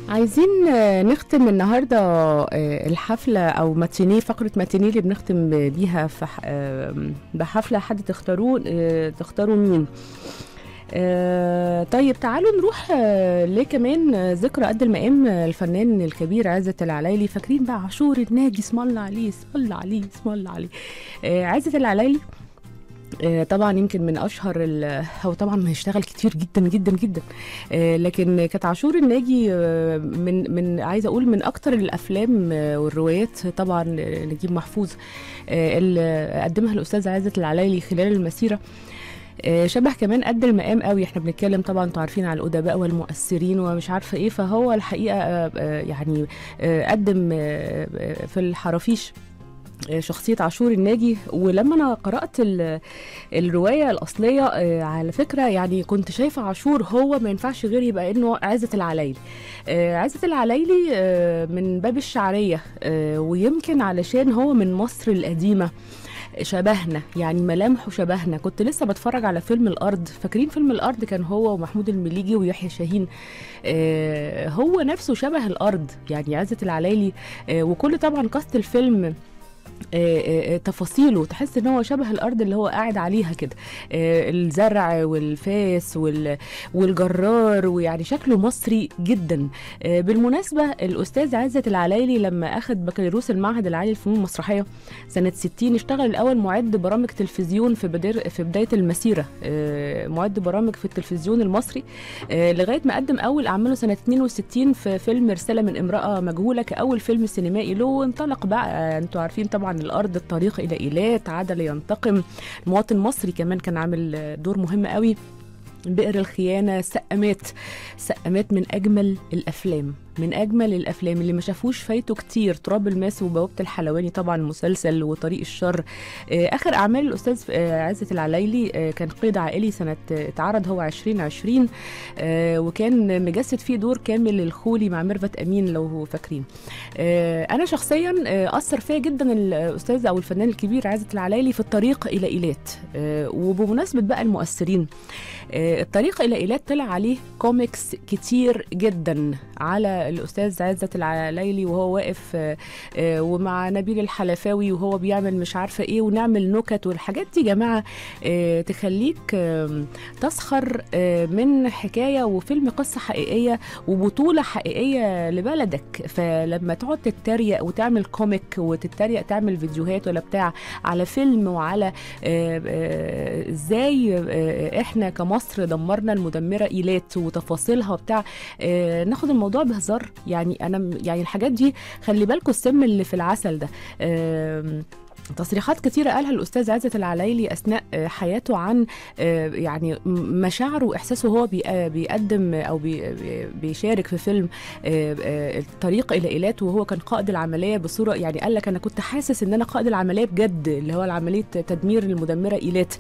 عايزين آه، نختم النهارده آه، الحفله او ماتينيه فقره ماتينيه اللي بنختم بيها في ح- آه، بحفله حد تختاروه آه، تختاروا مين آه، طيب تعالوا نروح آه، ليه كمان آه، ذكرى قد المقام آه، الفنان الكبير عزت العلايلي فاكرين بقى عاشور الناجي اسم الله عليه اسم الله عليه اسم الله عليه آه، عزت العلايلي آه، طبعا يمكن من اشهر ال- هو طبعا هيشتغل كتير جدا جدا جدا آه، لكن كانت عاشور الناجي آه، من من عايزه اقول من اكتر الافلام آه، والروايات طبعا آه، نجيب محفوظ آه، اللي قدمها الاستاذ عزت العلايلي خلال المسيره آه، شبه كمان قد المقام قوي احنا بنتكلم طبعا انتوا عارفين على الادباء والمؤثرين ومش عارفه ايه فهو الحقيقه آه، آه، يعني آه، قدم آه، آه، في الحرافيش آه، شخصية عاشور الناجي ولما أنا قرأت ال- الرواية الأصلية آه، على فكرة يعني كنت شايفة عاشور هو ما ينفعش غير يبقى إنه عزة العلايلي آه، عزة العلايلي آه، من باب الشعرية آه، ويمكن علشان هو من مصر القديمة شبهنا يعني ملامحه شبهنا كنت لسه بتفرج على فيلم الأرض فاكرين فيلم الأرض كان هو ومحمود المليجي ويحيى شاهين آه، هو نفسه شبه الأرض يعني عزة العلايلي آه، وكل طبعا كاست الفيلم آه، آه، تفاصيله تحس ان هو شبه الارض اللي هو قاعد عليها كده آه، الزرع والفاس وال- والجرار ويعني شكله مصري جدا آه، بالمناسبه الاستاذ عزت العلايلي لما اخذ بكالوريوس المعهد العالي للفنون المسرحيه سنه 60 اشتغل الاول معد برامج تلفزيون في بدر في بدايه المسيره آه، معد برامج في التلفزيون المصري آه، لغايه ما قدم اول اعماله سنه 62 في فيلم رساله من امراه مجهوله كاول فيلم سينمائي له وانطلق بقى آه، انتوا عارفين طبعا الارض الطريق الى ايلات عدل ينتقم المواطن المصري كمان كان عامل آه، دور مهم قوي بئر الخيانة سقمات سقمات من أجمل الأفلام من أجمل الأفلام اللي ما شافوش فايته كتير تراب الماس وبوابة الحلواني طبعا مسلسل وطريق الشر آه، آخر أعمال الأستاذ آه، عزت العلايلي آه، كان قيد عائلي سنة آه، اتعرض هو 2020 آه، وكان مجسد فيه دور كامل الخولي مع ميرفت أمين لو هو فاكرين آه، أنا شخصيا آه، أثر فيا جدا الأستاذ أو الفنان الكبير عزت العلايلي في الطريق إلى إيلات آه، وبمناسبة بقى المؤثرين آه، الطريق الى ايلات طلع عليه كوميكس كتير جدا على الاستاذ عزت العلايلي وهو واقف آه، آه، ومع نبيل الحلفاوي وهو بيعمل مش عارفه ايه ونعمل نكت والحاجات دي يا جماعه آه، تخليك آم، تسخر آه، من حكايه وفيلم قصه حقيقيه وبطوله حقيقيه لبلدك فلما تقعد تتريق وتعمل كوميك وتتريق تعمل فيديوهات ولا بتاع على فيلم وعلى آه، آه، ازاي آه، احنا كمصر دمرنا المدمره ايلات وتفاصيلها وبتاع آه، ناخد الموضوع بهزار يعني انا م- يعني الحاجات دي خلي بالكم السم اللي في العسل ده آم، تصريحات كثيرة قالها الأستاذ عزت العلايلي أثناء آه، حياته عن آه، يعني م- مشاعره وإحساسه هو بي- آه، بيقدم أو بي- بي- بيشارك في فيلم آه، آه، الطريق إلى إيلات وهو كان قائد العملية بصورة يعني قال لك أنا كنت حاسس إن أنا قائد العملية بجد اللي هو العملية تدمير المدمرة إيلات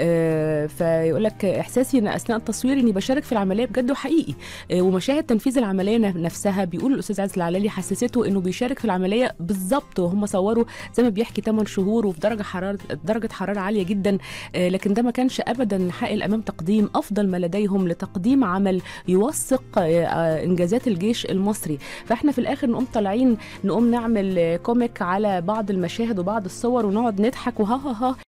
آه، فيقول لك إحساسي إن أثناء التصوير إني بشارك في العملية بجد وحقيقي آه، ومشاهد تنفيذ العملية ن- نفسها بيقول الأستاذ عزت العلايلي حسسته إنه بيشارك في العملية بالظبط وهم صوروا زي ما بيحكي 8 شهور وفي درجه حراره درجه حراره عاليه جدا آه، لكن ده ما كانش ابدا حائل امام تقديم افضل ما لديهم لتقديم عمل يوثق آه، آه، انجازات الجيش المصري فاحنا في الاخر نقوم طالعين نقوم نعمل آه، كوميك على بعض المشاهد وبعض الصور ونقعد نضحك وها ها ها